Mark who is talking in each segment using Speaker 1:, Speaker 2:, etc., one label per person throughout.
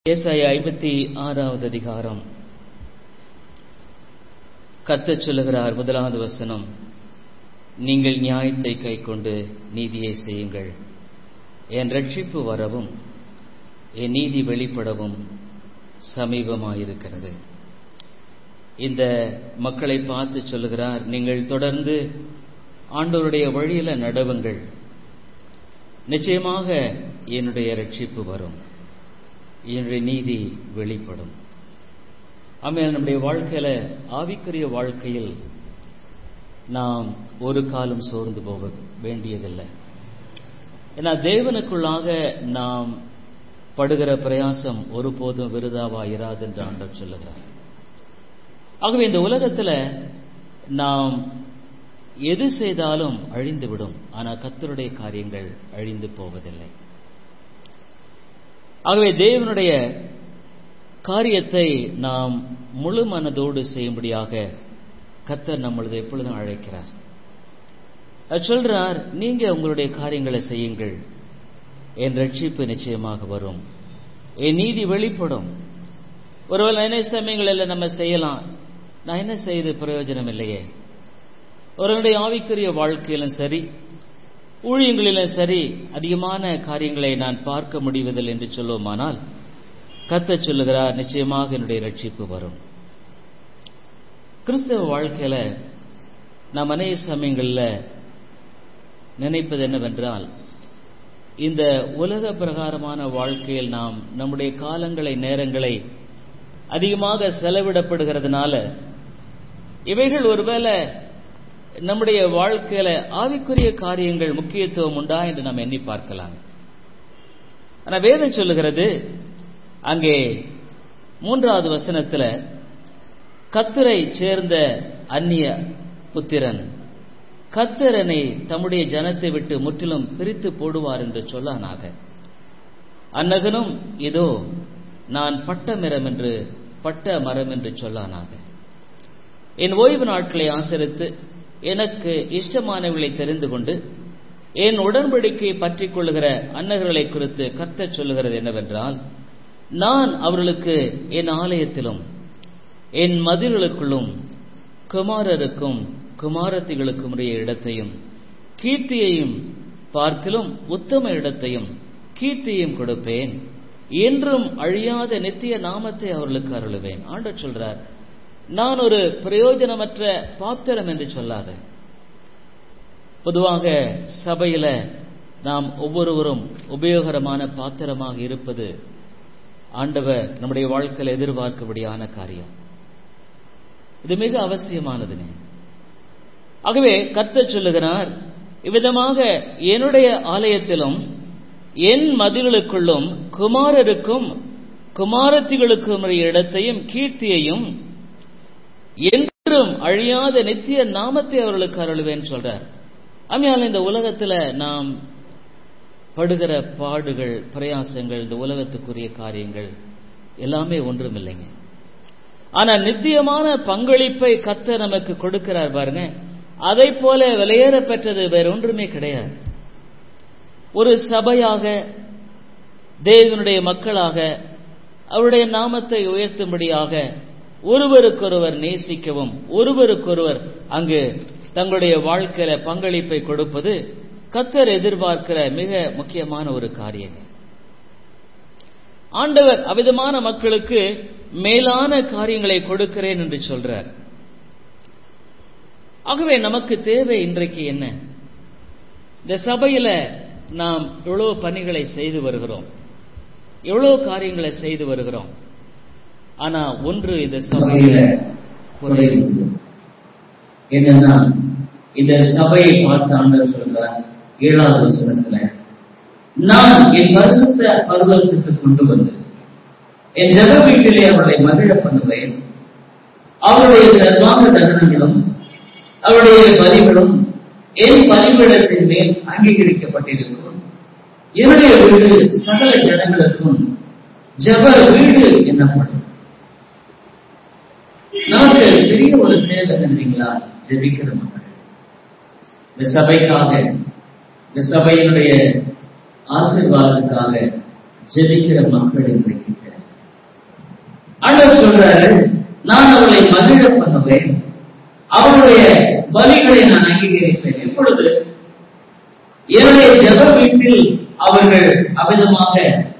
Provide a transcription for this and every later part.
Speaker 1: ஏசாயா ஐம்பத்தி ஆறாவது அதிகாரம் கத்தச் சொல்லுகிறார் முதலாவது வசனம் நீங்கள் நியாயத்தை கைக்கொண்டு நீதியை செய்யுங்கள் என் ரட்சிப்பு வரவும் என் நீதி வெளிப்படவும் சமீபமாயிருக்கிறது இந்த மக்களை பார்த்து சொல்லுகிறார் நீங்கள் தொடர்ந்து ஆண்டவருடைய வழியில நடவுங்கள் நிச்சயமாக என்னுடைய ரட்சிப்பு வரும் என்னுடைய நீதி வெளிப்படும் ஆமையால் நம்முடைய வாழ்க்கையில ஆவிக்குரிய வாழ்க்கையில் நாம் ஒரு காலம் சோர்ந்து போக வேண்டியதில்லை ஏன்னா தேவனுக்குள்ளாக நாம் படுகிற பிரயாசம் ஒருபோதும் விருதாவா இராது என்று ஆண்டவர் சொல்லுகிறார் ஆகவே இந்த உலகத்துல நாம் எது செய்தாலும் அழிந்துவிடும் ஆனா கத்தருடைய காரியங்கள் அழிந்து போவதில்லை ஆகவே தேவனுடைய காரியத்தை நாம் முழு மனதோடு செய்யும்படியாக கத்தர் நம்மளது எப்பொழுதும் அழைக்கிறார் சொல்றார் நீங்க உங்களுடைய காரியங்களை செய்யுங்கள் என் ரட்சிப்பு நிச்சயமாக வரும் என் நீதி வெளிப்படும் ஒருவேளை என்ன சமயங்களில் நம்ம செய்யலாம் நான் என்ன செய்து பிரயோஜனம் இல்லையே ஒருவருடைய ஆவிக்குரிய வாழ்க்கையிலும் சரி ஊழியங்களிலும் சரி அதிகமான காரியங்களை நான் பார்க்க முடிவதில்லை என்று சொல்லுவோமானால் கத்த சொல்லுகிறார் நிச்சயமாக என்னுடைய ரட்சிப்பு வரும் கிறிஸ்தவ வாழ்க்கையில நாம் அநேக சமயங்களில் நினைப்பது என்னவென்றால் இந்த உலக பிரகாரமான வாழ்க்கையில் நாம் நம்முடைய காலங்களை நேரங்களை அதிகமாக செலவிடப்படுகிறதுனால இவைகள் ஒருவேளை நம்முடைய வாழ்க்கையில ஆவிக்குரிய காரியங்கள் முக்கியத்துவம் உண்டா என்று நாம் எண்ணி பார்க்கலாம் ஆனா வேதம் சொல்லுகிறது அங்கே மூன்றாவது வசனத்துல கத்தரை சேர்ந்த அந்நிய புத்திரன் கத்தரனை தம்முடைய ஜனத்தை விட்டு முற்றிலும் பிரித்து போடுவார் என்று சொல்லானாக அன்னகனும் இதோ நான் பட்ட மரம் என்று பட்ட மரம் என்று சொல்லானாக என் ஓய்வு நாட்களை ஆசரித்து எனக்கு இஷ்டமானவர்களை தெரிந்து கொண்டு என் உடன்படிக்கையை பற்றி கொள்ளுகிற அன்னகர்களை குறித்து கர்த்த சொல்லுகிறது என்னவென்றால் நான் அவர்களுக்கு என் ஆலயத்திலும் என் மதில்களுக்குள்ளும் குமாரருக்கும் குமாரத்திகளுக்கும் உரிய இடத்தையும் கீர்த்தியையும் பார்க்கிலும் உத்தம இடத்தையும் கீர்த்தியையும் கொடுப்பேன் என்றும் அழியாத நித்திய நாமத்தை அவர்களுக்கு அருளுவேன் ஆண்ட சொல்றார் நான் ஒரு பிரயோஜனமற்ற பாத்திரம் என்று சொல்லாத பொதுவாக சபையில நாம் ஒவ்வொருவரும் உபயோகரமான பாத்திரமாக இருப்பது ஆண்டவர் நம்முடைய வாழ்க்கையில் எதிர்பார்க்கபடியான காரியம் இது மிக அவசியமானதுனே ஆகவே கத்த சொல்லுகிறார் இவ்விதமாக என்னுடைய ஆலயத்திலும் என் மதில்களுக்குள்ளும் குமாரருக்கும் குமாரத்திகளுக்கும் இடத்தையும் கீர்த்தியையும் என்றும் அழியாத நித்திய நாமத்தை அவர்களுக்கு அருளுவேன் சொல்றார் ஆமையால் இந்த உலகத்துல நாம் படுகிற பாடுகள் பிரயாசங்கள் இந்த உலகத்துக்குரிய காரியங்கள் எல்லாமே ஒன்றும் இல்லைங்க ஆனா நித்தியமான பங்களிப்பை கத்த நமக்கு கொடுக்கிறார் பாருங்க அதை போல விலையேற பெற்றது வேற ஒன்றுமே கிடையாது ஒரு சபையாக தேவனுடைய மக்களாக அவருடைய நாமத்தை உயர்த்தும்படியாக ஒருவருக்கொருவர் நேசிக்கவும் ஒருவருக்கொருவர் அங்கு தங்களுடைய வாழ்க்கையில பங்களிப்பை கொடுப்பது கத்தர் எதிர்பார்க்கிற மிக முக்கியமான ஒரு காரியம் ஆண்டவர் அவிதமான மக்களுக்கு மேலான காரியங்களை கொடுக்கிறேன் என்று சொல்றார் ஆகவே நமக்கு தேவை இன்றைக்கு என்ன இந்த சபையில நாம் எவ்வளவு பணிகளை செய்து வருகிறோம் எவ்வளவு காரியங்களை செய்து வருகிறோம் ஆனா ஒன்று இந்த சபையில குறைவு என்னன்னா இந்த சபையை பார்த்து ஆண்டவர் சொல்றார் ஏழாவது வசனத்துல நான் என் பரிசுத்த பருவத்துக்கு கொண்டு வந்து என் ஜன வீட்டிலே அவர்களை மகிழ பண்ணுவேன் அவருடைய சர்வாங்க தகனங்களும் அவருடைய பலிகளும் என் பலிபிடத்தின் மேல் அங்கீகரிக்கப்பட்டிருக்கும் என்னுடைய வீடு சகல ஜனங்களுக்கும் ஜப வீடு என்னப்படும் நமக்கு பெரிய ஒரு தேவை என்றீங்களா ஜெபிக்கிற மக்கள் இந்த சபைக்காக இந்த சபையினுடைய ஆசீர்வாதத்துக்காக ஜெபிக்கிற மக்கள் இன்றைக்கு சொல்றாரு நான் அவளை மகிழ பண்ணுவேன் அவருடைய பலிகளை நான் அங்கீகரிப்பேன் எப்பொழுது என்னுடைய ஜெப வீட்டில் அவர்கள் அமிதமாக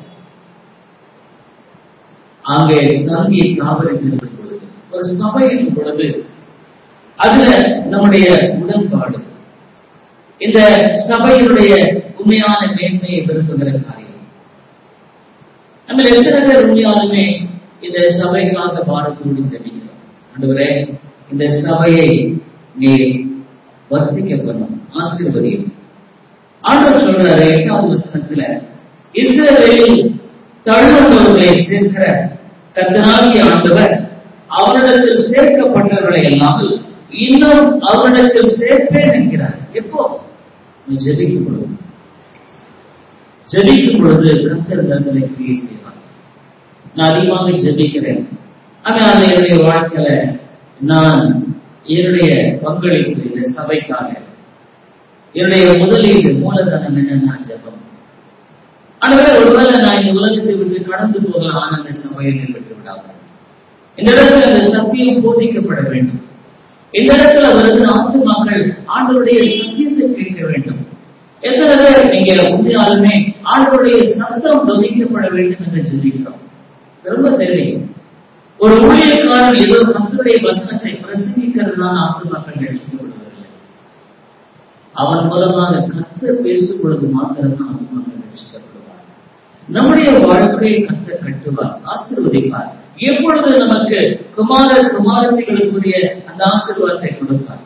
Speaker 1: அங்கே தங்கி தாவரித்திருக்கும் பொழுது ஒரு சபையின் பொழுது அதுல நம்முடைய உடன்பாடு இந்த சபையினுடைய உண்மையான மேன்மையை விரும்புகிற காரியம் நம்ம எத்தனை பேர் உண்மையாலுமே இந்த சபைக்காக பாடத்தோடு ஜெபிக்கிறோம் ஆண்டவரே இந்த சபையை நீ வர்த்திக்க பண்ணும் ஆசீர்வதியும் ஆண்டவர் சொல்றாரு எட்டாவது வசனத்துல இஸ்ரவேலில் தழுவந்தவர்களை சேர்க்கிற கத்தனாகிய ஆண்டவர் அவரிடத்தில் சேர்க்கப்பட்டவர்களை அல்லாமல் இன்னும் அவரிடத்தில் சேர்ப்பேன் என்கிறார் எப்போ நீ ஜெபிக்கும் பொழுது ஜெபிக்கும் பொழுது கத்தர் தங்களை கிரியை செய்வார் நான் அதிகமாக ஜெபிக்கிறேன் ஆனால் என்னுடைய வாழ்க்கையில நான் என்னுடைய பங்களிப்பு இந்த சபைக்காக என்னுடைய முதலீடு மூலதனம் என்னன்னா ஜெபம் ஆனவே ஒருவேளை நான் இந்த உலகத்தை விட்டு கடந்து போகலாம் ஆனால் அந்த சபையில் விட்டு விடாமல் இந்த இடத்துல அந்த சத்தியம் போதிக்கப்பட வேண்டும் இந்த இடத்துல வருகிற ஆண்டு மக்கள் ஆண்டவருடைய சத்தியத்தை கேட்க வேண்டும் எத்தனை பேர் நீங்க உண்மையாலுமே ஆண்டவருடைய சத்தம் கவனிக்கப்பட வேண்டும் என்று சொல்லிக்கிறோம் ரொம்ப தெரியும் ஒரு ஊழியக்காரன் ஏதோ கத்தருடைய வசனத்தை பிரசங்கிக்கிறது தான் ஆண்டு மக்கள் ரசிக்கப்படுவதில்லை அவன் மூலமாக கத்தர் பேசும் பொழுது மாத்திரம்தான் ஆண்டு மக்கள் ரசிக்கப்படுவார் நம்முடைய வாழ்க்கையை கத்தர் கட்டுவார் ஆசீர்வதிப்பார் எப்பொழுது நமக்கு குமார குமாரத்திகளுக்குரிய அந்த ஆசீர்வாதத்தை கொடுப்பார்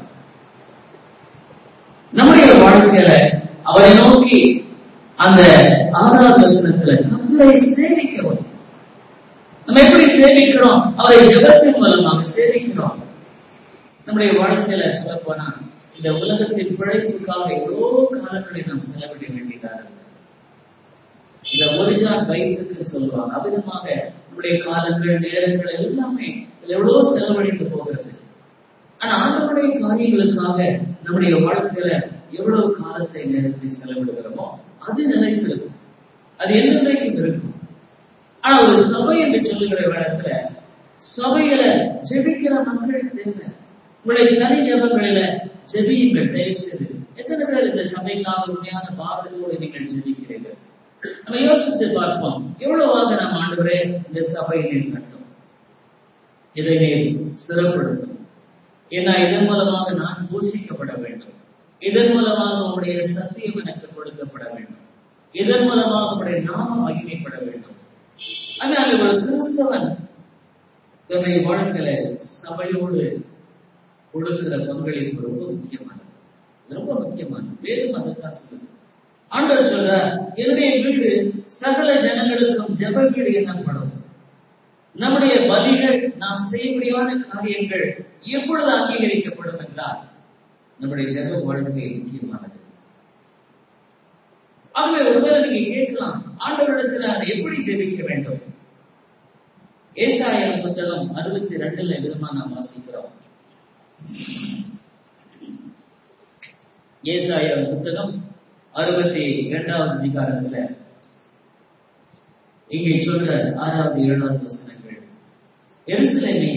Speaker 1: நம்முடைய வாழ்க்கையில அவரை நோக்கி அந்த ஆறாவது வசனத்துல கத்தரை சேவிக்கிறோம் நம்ம எப்படி சேவிக்கிறோம் அவரை ஜெபத்தின் மூலமாக சேவிக்கிறோம் நம்முடைய வாழ்க்கையில சொல்ல போனா இந்த உலகத்தின் பிழைப்புக்காக எவ்வளோ காலங்களை நாம் செலவிட வேண்டியதாக இருக்கு இந்த ஒரிஜான் வயிற்றுக்கு சொல்லுவாங்க அவ்விதமாக நம்முடைய காலங்கள் நேரங்கள் எல்லாமே இதுல எவ்வளவு செலவழித்து போகிறது ஆனா ஆண்டவருடைய காரியங்களுக்காக நம்முடைய வாழ்க்கையில எவ்வளவு காலத்தை நேரத்தை செலவிடுகிறோமோ அது நிலைத்திருக்கும் அது என்னைக்கும் இருக்கும் ஆனா ஒரு சபை என்று சொல்லுகிற இடத்துல சபையில ஜெபிக்கிற மக்கள் தேவை உங்களுடைய தனி ஜெபங்களில ஜெபியுங்கள் தயவு செய்து எத்தனை பேர் இந்த சபைக்காக உண்மையான பாவத்தோடு நீங்கள் ஜெபிக்கிறீர்கள் நம்ம யோசித்து பார்ப்போம் எவ்வளவாக நாம் ஆண்டவரே இந்த சபையிலே கட்டும் இதை சிறப்படுத்தும் ஏன்னா இதன் மூலமாக நான் போஷிக்கப்பட வேண்டும் இதன் மூலமாக உங்களுடைய சத்தியம் எனக்கு கொடுக்கப்பட வேண்டும் இதன் மூலமாக உங்களுடைய நாமம் மகிமைப்பட வேண்டும் அதனால ஒரு கிறிஸ்தவன் தன்னுடைய வாழ்க்கையில சபையோடு கொடுக்கிற பங்களிப்பு ரொம்ப முக்கியமானது ரொம்ப முக்கியமானது வேறு அதுதான் சொல்லுது ஆண்டவர் சொல்றார் என்னுடைய வீடு சகல ஜனங்களுக்கும் ஜெப வீடு எனப்படும் நம்முடைய பலிகள் நாம் செய்யக்கூடியான காரியங்கள் எப்பொழுது அங்கீகரிக்கப்படும் என்றால் நம்முடைய ஜெப வாழ்க்கை முக்கியமானது ஆகவே ஒருவேளை நீங்க கேட்கலாம் ஆண்டவரிடத்தில் அதை எப்படி ஜெபிக்க வேண்டும் ஏசாயம் புத்தகம் அறுபத்தி ரெண்டுல விதமா நாம் வாசிக்கிறோம் ஏசாயம் புத்தகம் அறுபத்தி இரண்டாவது அதிகாரத்துல இங்கே சொல்ற ஆறாவது ஏழாவது வசனங்கள் எருசலேமே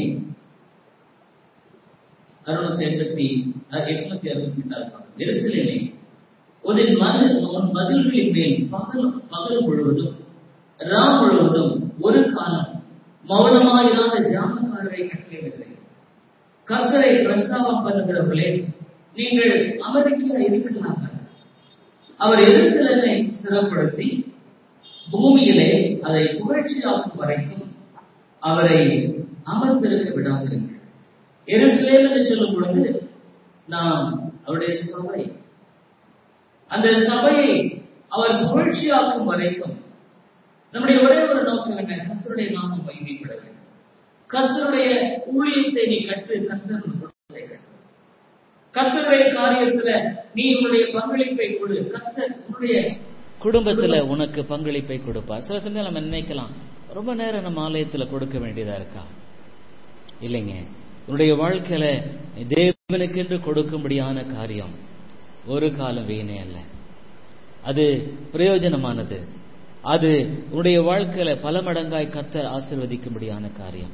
Speaker 1: அறுநூத்தி எண்பத்தி எட்நூத்தி அறுபத்தி ரெண்டாவது எருசலேமே உன் மதில் உன் மதில்களின் மேல் பகல் பகல் முழுவதும் ராம் முழுவதும் ஒரு காலம் மௌனமாயிராத ஜாமக்காரரை கட்டளையிடுகிறேன் கர்த்தரை பிரஸ்தாபம் பண்ணுகிறவர்களே நீங்கள் அமெரிக்கா இருக்கிறாங்க அவர் எருசலேமை சிறப்படுத்தி பூமியிலே அதை புகழ்ச்சியாக்கும் வரைக்கும் அவரை அமர்ந்திருக்க விடாதிருங்கள் எருசலேம் என்று சொல்லும் பொழுது நாம் அவருடைய சபை அந்த சபையை அவர் புகழ்ச்சியாக்கும் வரைக்கும் நம்முடைய ஒரே ஒரு நோக்கம் என்ன கத்தருடைய நாமம் மகிமைப்பட வேண்டும் கத்தருடைய ஊழியத்தை நீ கற்று கத்தர் கத்தருடைய காரியத்துல நீ உன்னுடைய பங்களிப்பை கொடு கத்தர் உன்னுடைய
Speaker 2: குடும்பத்துல உனக்கு பங்களிப்பை கொடுப்பார் சில சமயம் நம்ம நினைக்கலாம் ரொம்ப நேரம் நம்ம ஆலயத்துல கொடுக்க வேண்டியதா இருக்கா இல்லைங்க உன்னுடைய வாழ்க்கையில தேவனுக்கென்று கொடுக்கும்படியான காரியம் ஒரு காலம் வீணே அல்ல அது பிரயோஜனமானது அது உன்னுடைய வாழ்க்கையில பல மடங்காய் கத்தர் ஆசிர்வதிக்கும்படியான காரியம்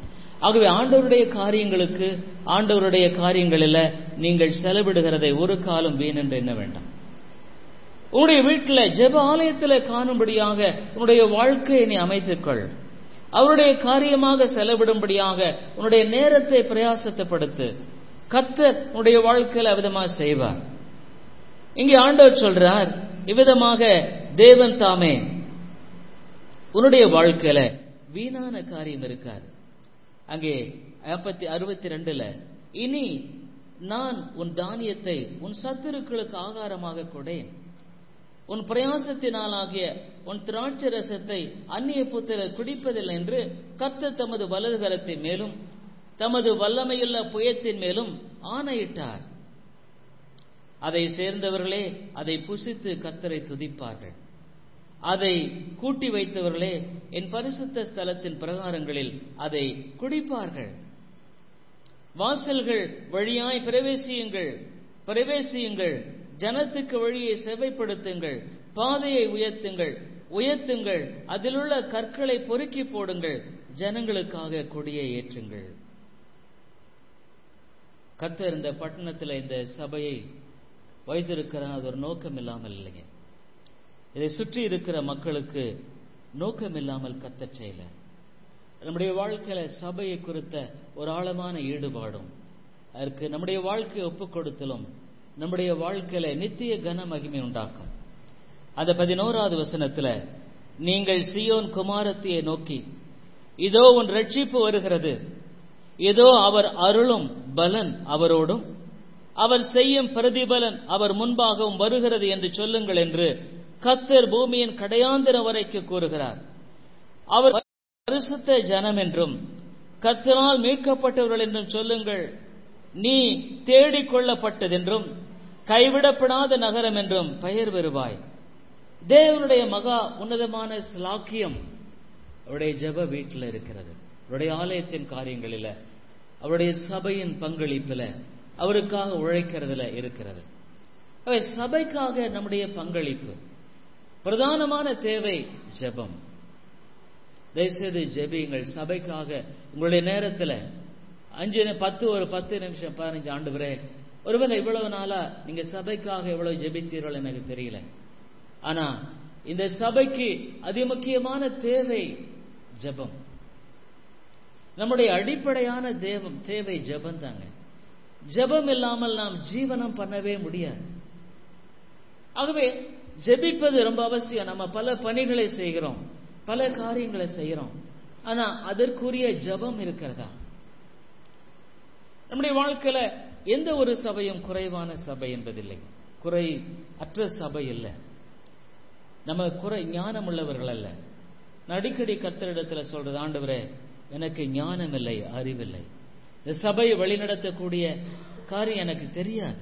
Speaker 1: ஆகவே ஆண்டவருடைய காரியங்களுக்கு ஆண்டவருடைய காரியங்களில் நீங்கள் செலவிடுகிறதை ஒரு காலம் வீண் என்று எண்ண வேண்டாம் உன்னுடைய வீட்டில் ஜெப ஆலயத்தில் காணும்படியாக உன்னுடைய வாழ்க்கையை நீ அமைத்துக்கொள் அவருடைய காரியமாக செலவிடும்படியாக உன்னுடைய நேரத்தை பிரயாசத்தைப்படுத்து கத்தர் உன்னுடைய வாழ்க்கையில் அவிதமாக செய்வார் இங்கே ஆண்டவர் சொல்றார் இவ்விதமாக தேவன் தாமே உன்னுடைய வாழ்க்கையில வீணான காரியம் இருக்காது அங்கே நாற்பத்தி அறுபத்தி ரெண்டுல இனி நான் உன் தானியத்தை உன் சத்துருக்களுக்கு ஆகாரமாக கொடேன் உன் பிரயாசத்தினாலாகிய உன் திராட்சை ரசத்தை அந்நிய புத்திரர் குடிப்பதில்லை என்று கர்த்தர் தமது வலது கரத்தின் மேலும் தமது வல்லமையுள்ள புயத்தின் மேலும் ஆணையிட்டார் அதை சேர்ந்தவர்களே அதை புசித்து கர்த்தரை துதிப்பார்கள் அதை கூட்டி வைத்தவர்களே என் பரிசுத்த ஸ்தலத்தின் பிரகாரங்களில் அதை குடிப்பார்கள் வாசல்கள் வழியாய் பிரவேசியுங்கள் பிரவேசியுங்கள் ஜனத்துக்கு வழியை செவைப்படுத்துங்கள் பாதையை உயர்த்துங்கள் உயர்த்துங்கள் அதிலுள்ள கற்களை பொறுக்கி போடுங்கள் ஜனங்களுக்காக கொடியை ஏற்றுங்கள் கர்த்தர் இந்த பட்டணத்தில் இந்த சபையை வைத்திருக்கிறார் அது ஒரு நோக்கம் இல்லாமல் இல்லைங்க இதை சுற்றி இருக்கிற மக்களுக்கு நோக்கம் இல்லாமல் கத்தச் செய்யல நம்முடைய வாழ்க்கையில சபையை குறித்த ஒரு ஆழமான ஈடுபாடும் அதற்கு நம்முடைய வாழ்க்கையை ஒப்புக் கொடுத்தலும் நம்முடைய வாழ்க்கையில நித்திய கன மகிமை உண்டாக்கும் அந்த பதினோராவது வசனத்துல நீங்கள் சியோன் குமாரத்தியை நோக்கி இதோ உன் ரட்சிப்பு வருகிறது இதோ அவர் அருளும் பலன் அவரோடும் அவர் செய்யும் பிரதிபலன் அவர் முன்பாகவும் வருகிறது என்று சொல்லுங்கள் என்று கத்தர் பூமியின் கடையாந்திரம் வரைக்கு கூறுகிறார் அவர் பரிசுத்த ஜனம் என்றும் கத்தரால் மீட்கப்பட்டவர்கள் என்றும் சொல்லுங்கள் நீ தேடிக் கொள்ளப்பட்டதென்றும் கைவிடப்படாத நகரம் என்றும் பெயர் பெறுவாய் தேவனுடைய மகா உன்னதமான ஸ்லாக்கியம் அவருடைய ஜெப வீட்டில் இருக்கிறது அவருடைய ஆலயத்தின் காரியங்களில் அவருடைய சபையின் பங்களிப்பில் அவருக்காக உழைக்கிறதுல இருக்கிறது அவை சபைக்காக நம்முடைய பங்களிப்பு பிரதானமான தேவை ஜெபம் தயவுசெய்து ஜெபியுங்கள் சபைக்காக உங்களுடைய நேரத்தில் அஞ்சு பத்து ஒரு பத்து நிமிஷம் பதினஞ்சு ஆண்டு வரை ஒருவேளை இவ்வளவு நாளா நீங்க சபைக்காக எவ்வளவு ஜெபித்தீர்கள் எனக்கு தெரியல ஆனா இந்த சபைக்கு அதிமுக்கியமான தேவை ஜெபம் நம்முடைய அடிப்படையான தேவம் தேவை ஜெபம் தாங்க ஜெபம் இல்லாமல் நாம் ஜீவனம் பண்ணவே முடியாது ஆகவே ஜெபிப்பது ரொம்ப அவசியம் நம்ம பல பணிகளை செய்கிறோம் பல காரியங்களை செய்கிறோம் ஆனா அதற்குரிய ஜபம் இருக்கிறதா நம்முடைய வாழ்க்கையில எந்த ஒரு சபையும் குறைவான சபை என்பதில்லை குறை அற்ற சபை இல்லை நம்ம குறை ஞானம் உள்ளவர்கள் அல்ல நான் அடிக்கடி கத்தரிடத்துல சொல்றது ஆண்டவரே எனக்கு ஞானம் இல்லை அறிவில்லை இந்த சபையை வழிநடத்தக்கூடிய காரியம் எனக்கு தெரியாது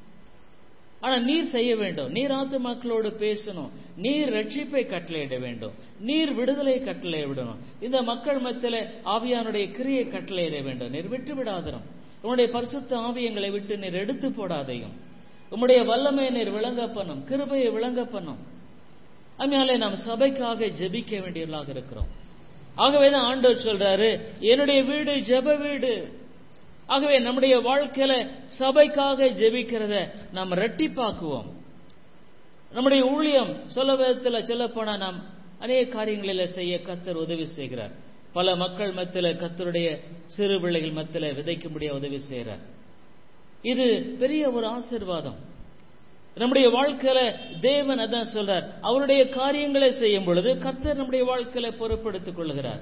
Speaker 1: ஆனா நீர் செய்ய வேண்டும் நீர் ஆத்துமாக்களோடு பேசணும் நீர் ரட்சிப்பை கட்டளையிட வேண்டும் நீர் விடுதலை கட்டளை விடணும் இந்த மக்கள் மத்தியில ஆவியானுடைய கிரியை கட்டளையிட வேண்டும் நீர் விட்டு விடாதரும் உன்னுடைய பரிசுத்த ஆவியங்களை விட்டு நீர் எடுத்து போடாதையும் உம்முடைய வல்லமையை நீர் விளங்க பண்ணும் கிருபையை விளங்க பண்ணும் அதனால நாம் சபைக்காக ஜெபிக்க வேண்டியவர்களாக இருக்கிறோம் ஆகவேதான் ஆண்டவர் சொல்றாரு என்னுடைய வீடு ஜெப வீடு ஆகவே நம்முடைய வாழ்க்கையில சபைக்காக ஜெபிக்கிறத நாம் ரெட்டிப்பாக்குவோம் நம்முடைய ஊழியம் சொல்ல விதத்தில் சொல்லப்போனா நாம் அநேக காரியங்களில் செய்ய கத்தர் உதவி செய்கிறார் பல மக்கள் மத்தியில கத்தருடைய சிறு பிள்ளைகள் மத்தியில விதைக்கும்படியா உதவி செய்கிறார் இது பெரிய ஒரு ஆசிர்வாதம் நம்முடைய வாழ்க்கையில தேவன் அதான் சொல்றார் அவருடைய காரியங்களை செய்யும் பொழுது கர்த்தர் நம்முடைய வாழ்க்கையில பொறுப்படுத்திக் கொள்கிறார்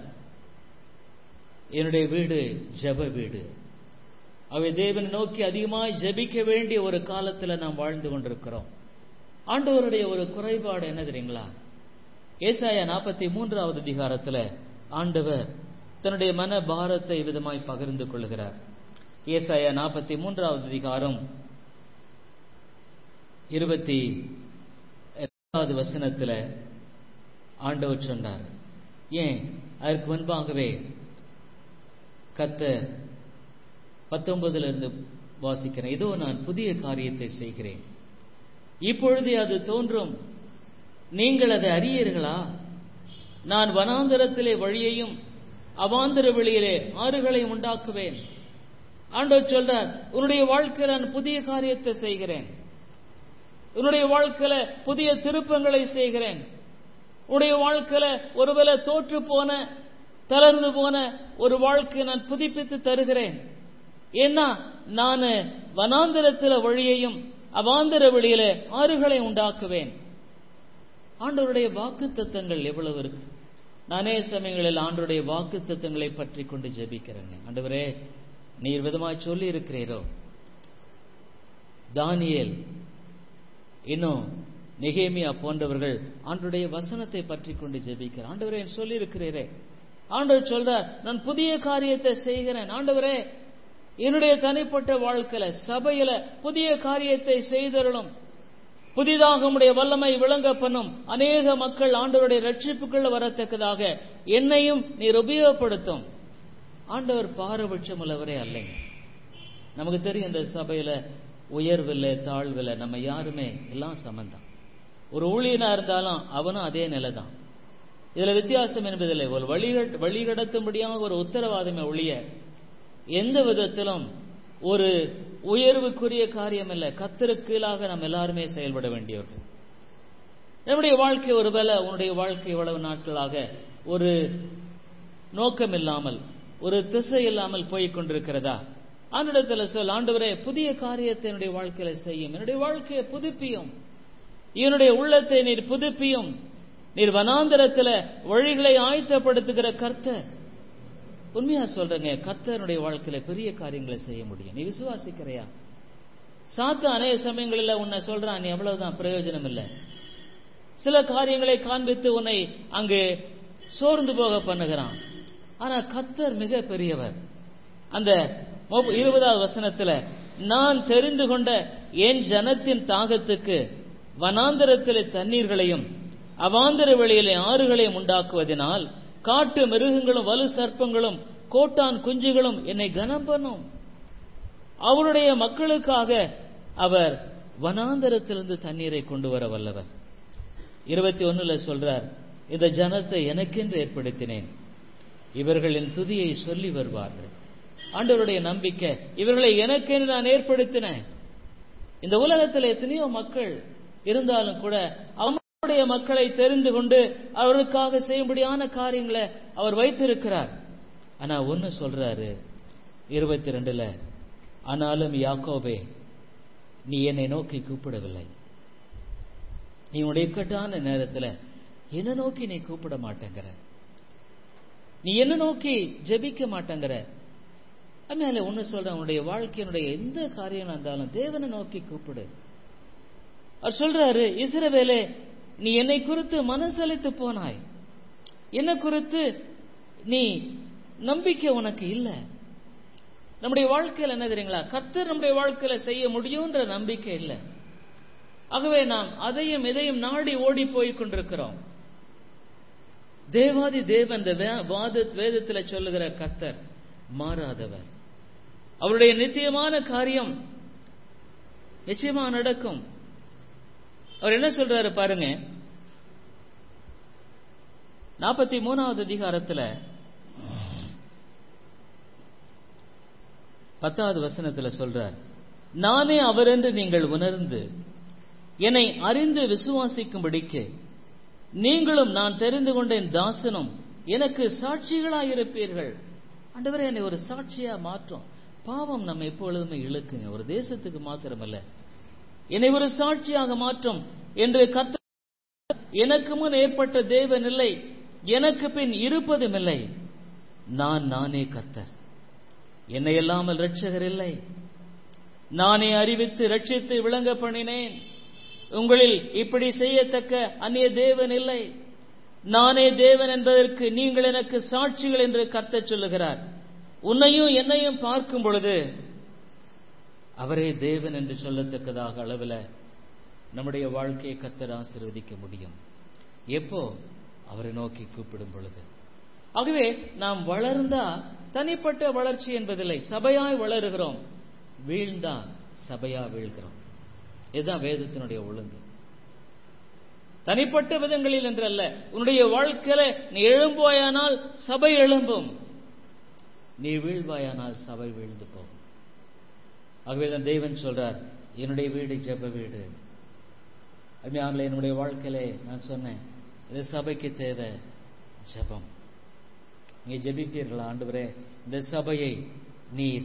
Speaker 1: என்னுடைய வீடு ஜப வீடு அவை தேவனை நோக்கி அதிகமாய் ஜபிக்க வேண்டிய ஒரு காலத்துல நாம் வாழ்ந்து கொண்டிருக்கிறோம் ஆண்டவருடைய ஒரு குறைபாடு என்ன தெரியுங்களா ஏசாயா நாற்பத்தி மூன்றாவது அதிகாரத்துல ஆண்டவர் தன்னுடைய மன பாரத்தை விதமாய் பகிர்ந்து கொள்கிறார் ஏசாயா நாற்பத்தி மூன்றாவது அதிகாரம் இருபத்தி இரண்டாவது வசனத்துல ஆண்டவர் சொன்னார் ஏன் அதற்கு முன்பாகவே கத்த பத்தொன்பதுல இருந்து வாசிக்கிறேன் இதோ நான் புதிய காரியத்தை செய்கிறேன் இப்பொழுதே அது தோன்றும் நீங்கள் அதை அறியீர்களா நான் வனாந்தரத்திலே வழியையும் அவாந்தர வெளியிலே ஆறுகளை உண்டாக்குவேன் ஆண்டவர் சொல்றார் உன்னுடைய வாழ்க்கையில நான் புதிய காரியத்தை செய்கிறேன் உன்னுடைய வாழ்க்கையில புதிய திருப்பங்களை செய்கிறேன் உன்னுடைய வாழ்க்கையில ஒருவேளை தோற்று போன தளர்ந்து போன ஒரு வாழ்க்கையை நான் புதுப்பித்து தருகிறேன் ஏன்னா நான் வனாந்திரத்தில வழியையும் அவாந்திர வழியில ஆறுகளை உண்டாக்குவேன் ஆண்டவருடைய வாக்கு தத்தங்கள் எவ்வளவு இருக்கு நானே சமயங்களில் ஆண்டவருடைய வாக்கு தத்தங்களை பற்றி கொண்டு ஜெபிக்கிறேன் ஆண்டவரே நீர் விதமாய் சொல்லி இருக்கிறீரோ தானியேல் இன்னும் நெகேமியா போன்றவர்கள் ஆண்டுடைய வசனத்தை பற்றி கொண்டு ஜெபிக்கிறார் ஆண்டவரே சொல்லி இருக்கிறீரே ஆண்டவர் சொல்றார் நான் புதிய காரியத்தை செய்கிறேன் ஆண்டவரே என்னுடைய தனிப்பட்ட வாழ்க்கையில சபையில புதிய காரியத்தை செய்தருளும் புதிதாக உடைய வல்லமை விளங்க பண்ணும் அநேக மக்கள் ஆண்டவருடைய ரட்சிப்புக்குள்ள வரத்தக்கதாக என்னையும் நீர் உபயோகப்படுத்தும் ஆண்டவர் பாரபட்சம் உள்ளவரே அல்லைங்க நமக்கு தெரியும் இந்த சபையில உயர்வில்ல தாழ்வில்ல நம்ம யாருமே எல்லாம் சமந்தான் ஒரு ஊழியனா இருந்தாலும் அவனும் அதே நிலை தான் இதுல வித்தியாசம் என்பதில்லை ஒரு வழிகட் வழிகடத்தும்படியாக ஒரு உத்தரவாதமே ஒழிய எந்த விதத்திலும் ஒரு உயர்வுக்குரிய காரியம் இல்லை கத்திற்கு கீழாக நம்ம எல்லாருமே செயல்பட வேண்டியவர்கள் நம்முடைய வாழ்க்கை ஒருவேளை உன்னுடைய வாழ்க்கை இவ்வளவு நாட்களாக ஒரு நோக்கம் இல்லாமல் ஒரு திசை இல்லாமல் போய் கொண்டிருக்கிறதா ஆண்டிடத்துல சொல் ஆண்டவரே புதிய காரியத்தை என்னுடைய வாழ்க்கையில செய்யும் என்னுடைய வாழ்க்கையை புதுப்பியும் என்னுடைய உள்ளத்தை நீர் புதுப்பியும் நீர் வனாந்தரத்துல வழிகளை ஆயத்தப்படுத்துகிற கர்த்தர் உண்மையா சொல்றேங்க கர்த்தனுடைய வாழ்க்கையில பெரிய காரியங்களை செய்ய முடியும் நீ விசுவாசிக்கிறையா சாத்த அநேக சமயங்களில் உன்னை சொல்றான் நீ எவ்வளவுதான் பிரயோஜனம் இல்லை சில காரியங்களை காண்பித்து உன்னை அங்கு சோர்ந்து போக பண்ணுகிறான் ஆனா கத்தர் மிக பெரியவர் அந்த இருபதாவது வசனத்துல நான் தெரிந்து கொண்ட என் ஜனத்தின் தாகத்துக்கு வனாந்தரத்திலே தண்ணீர்களையும் அவாந்தர வெளியிலே ஆறுகளையும் உண்டாக்குவதனால் காட்டு மிருகங்களும் வலு சர்ப்பங்களும் கோட்டான் குஞ்சுகளும் என்னை கனம் பண்ணும் அவருடைய மக்களுக்காக அவர் வனாந்தரத்திலிருந்து தண்ணீரை கொண்டு வர வல்லவர் இருபத்தி ஒண்ணுல சொல்றார் இந்த ஜனத்தை எனக்கென்று ஏற்படுத்தினேன் இவர்கள் என் துதியை சொல்லி வருவார்கள் ஆண்டவருடைய நம்பிக்கை இவர்களை எனக்கென்று நான் ஏற்படுத்தினேன் இந்த உலகத்தில் எத்தனையோ மக்கள் இருந்தாலும் கூட அவருடைய மக்களை தெரிந்து கொண்டு அவருக்காக செய்யும்படியான காரியங்களை அவர் வைத்திருக்கிறார் ஆனா ஒன்னு சொல்றாரு இருபத்தி ரெண்டுல ஆனாலும் யாக்கோபே நீ என்னை நோக்கி கூப்பிடவில்லை நீ உடைய இக்கட்டான நேரத்துல என்ன நோக்கி நீ கூப்பிட மாட்டேங்கிற நீ என்ன நோக்கி ஜெபிக்க மாட்டேங்கிற அதனால ஒன்னு சொல்றேன் உன்னுடைய வாழ்க்கையினுடைய எந்த காரியம் இருந்தாலும் தேவனை நோக்கி கூப்பிடு அவர் சொல்றாரு இஸ்ரவேலே நீ என்னை குறித்து மனசளித்து போனாய் என்ன குறித்து நீ நம்பிக்கை உனக்கு இல்லை நம்முடைய வாழ்க்கையில் என்ன தெரியுங்களா கர்த்தர் நம்முடைய வாழ்க்கையில செய்ய முடியும்ன்ற நம்பிக்கை இல்லை ஆகவே நாம் அதையும் இதையும் நாடி ஓடி போய் கொண்டிருக்கிறோம் தேவாதி தேவன் இந்த வாத வேதத்தில் சொல்லுகிற கர்த்தர் மாறாதவர் அவருடைய நிச்சயமான காரியம் நிச்சயமா நடக்கும் அவர் என்ன சொல்றாரு பாருங்க நாற்பத்தி மூணாவது அதிகாரத்துல பத்தாவது வசனத்துல சொல்றார் நானே அவர் என்று நீங்கள் உணர்ந்து என்னை அறிந்து விசுவாசிக்கும்படிக்கு நீங்களும் நான் தெரிந்து கொண்ட என் தாசனும் எனக்கு சாட்சிகளாயிருப்பீர்கள் ஆண்டவரே என்னை ஒரு சாட்சியா மாற்றும் பாவம் நம்ம எப்பொழுதுமே இழுக்குங்க ஒரு தேசத்துக்கு மாத்திரமல்ல என்னை ஒரு சாட்சியாக மாற்றும் என்று கத்த எனக்கு முன் ஏற்பட்ட தேவன் இல்லை எனக்கு பின் இருப்பதும் இல்லை நான் நானே கர்த்தர் என்னை இல்லாமல் ரட்சகர் இல்லை நானே அறிவித்து ரட்சித்து விளங்க பண்ணினேன் உங்களில் இப்படி செய்யத்தக்க அந்நிய தேவன் இல்லை நானே தேவன் என்பதற்கு நீங்கள் எனக்கு சாட்சிகள் என்று கர்த்த சொல்லுகிறார் உன்னையும் என்னையும் பார்க்கும் பொழுது அவரே தேவன் என்று சொல்லத்தக்கதாக அளவில் நம்முடைய வாழ்க்கையை கத்தர் ஆசிர்வதிக்க முடியும் எப்போ அவரை நோக்கி கூப்பிடும் பொழுது ஆகவே நாம் வளர்ந்தா தனிப்பட்ட வளர்ச்சி என்பதில்லை சபையாய் வளருகிறோம் வீழ்ந்தா சபையா வீழ்கிறோம் இதுதான் வேதத்தினுடைய ஒழுங்கு தனிப்பட்ட விதங்களில் என்றல்ல உன்னுடைய வாழ்க்கையில நீ எழும்போயானால் சபை எழும்பும் நீ வீழ்வாயானால் சபை வீழ்ந்து போகும் ஆகவே தான் தேவன் சொல்றார் என்னுடைய வீடு ஜெப வீடு அருமையானல என்னுடைய வாழ்க்கையிலே நான் சொன்னேன் இந்த சபைக்கு தேவை ஜெபம் நீங்க ஜெபிப்பீர்களா ஆண்டவரே இந்த சபையை நீர்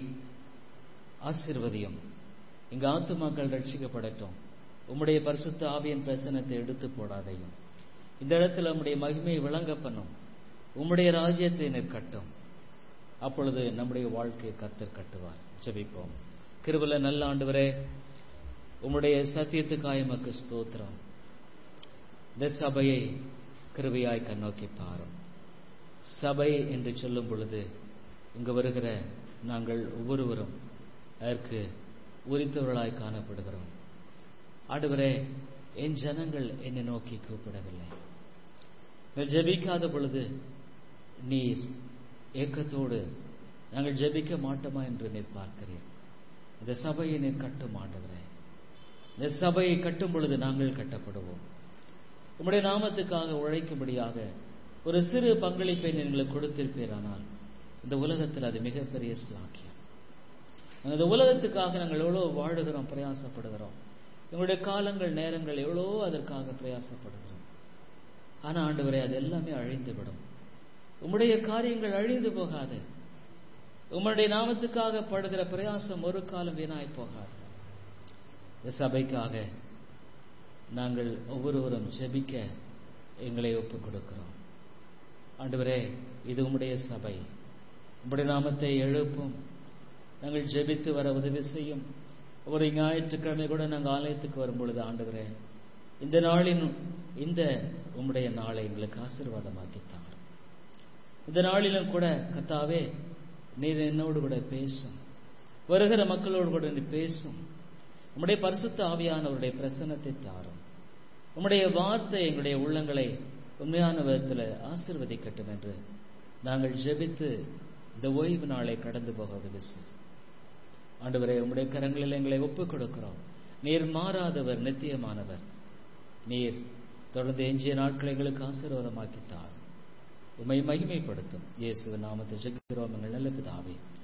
Speaker 1: ஆசிர்வதியும் இங்க ஆத்துமாக்கள் ரட்சிக்கப்படட்டும் உம்முடைய பரிசுத்த ஆவியின் பிரசனத்தை எடுத்து போடாதையும் இந்த இடத்துல உம்முடைய மகிமையை விளங்க பண்ணும் உம்முடைய ராஜ்யத்தை நிற்கட்டும் அப்பொழுது நம்முடைய வாழ்க்கையை கத்தர் கட்டுவார் ஜெபிப்போம் கிருபல நல்ல ஆண்டவரே உம்முடைய சத்தியத்துக்காய் எமக்கு ஸ்தோத்திரம் இந்த சபையை கிருபையாய் கண்ணோக்கி பாரும் சபை என்று சொல்லும் பொழுது இங்கு வருகிற நாங்கள் ஒவ்வொருவரும் அதற்கு உரித்தவர்களாய் காணப்படுகிறோம் ஆண்டவரே என் ஜனங்கள் என்னை நோக்கி கூப்பிடவில்லை ஜெபிக்காத பொழுது நீர் ஏக்கத்தோடு நாங்கள் ஜெபிக்க மாட்டோமா என்று நீர் பார்க்கிறீர் இந்த சபையை நீர் கட்டும் ஆண்டவரே இந்த சபையை கட்டும் பொழுது நாங்கள் கட்டப்படுவோம் உம்முடைய நாமத்துக்காக உழைக்கும்படியாக ஒரு சிறு பங்களிப்பை நீங்கள் கொடுத்திருப்பீரானால் இந்த உலகத்தில் அது மிகப்பெரிய சாக்கியம் இந்த உலகத்துக்காக நாங்கள் எவ்வளோ வாழுகிறோம் பிரயாசப்படுகிறோம் எங்களுடைய காலங்கள் நேரங்கள் எவ்வளோ அதற்காக பிரயாசப்படுகிறோம் ஆனா ஆண்டவரே அது எல்லாமே அழிந்து விடும் உம்முடைய காரியங்கள் அழிந்து போகாது உம்முடைய நாமத்துக்காக படுகிற பிரயாசம் ஒரு காலம் வீணாய் போகாது இந்த சபைக்காக நாங்கள் ஒவ்வொருவரும் ஜெபிக்க எங்களை ஒப்புக் கொடுக்கிறோம் ஆண்டவரே இது உம்முடைய சபை உம்முடைய நாமத்தை எழுப்பும் நாங்கள் ஜெபித்து வர உதவி செய்யும் ஒரு ஞாயிற்றுக்கிழமை கூட நாங்கள் ஆலயத்துக்கு வரும்பொழுது ஆண்டவரே இந்த நாளின் இந்த உம்முடைய நாளை எங்களுக்கு ஆசீர்வாதமாக்கித்தார் இந்த நாளிலும் கூட கத்தாவே நீர் என்னோடு கூட பேசும் வருகிற மக்களோடு கூட நீ பேசும் உம்முடைய பரிசுத்த ஆவியானவருடைய பிரசன்னத்தை தாரும் உம்முடைய வார்த்தை எங்களுடைய உள்ளங்களை உண்மையான விதத்தில் ஆசிர்வதிக்கட்டும் என்று நாங்கள் ஜெபித்து இந்த ஓய்வு நாளை கடந்து போக உதவி ஆண்டவரே உம்முடைய கரங்களில் எங்களை ஒப்புக் கொடுக்கிறோம் நீர் மாறாதவர் நித்தியமானவர் நீர் தொடர்ந்து எஞ்சிய நாட்களை எங்களுக்கு ஆசீர்வாதமாக்கித்தார் உம்மை மகிமைப்படுத்தும் இயேசுவின் நாமத்தை ஜெபிக்கிறோம் எங்கள் நல்ல பிதாவே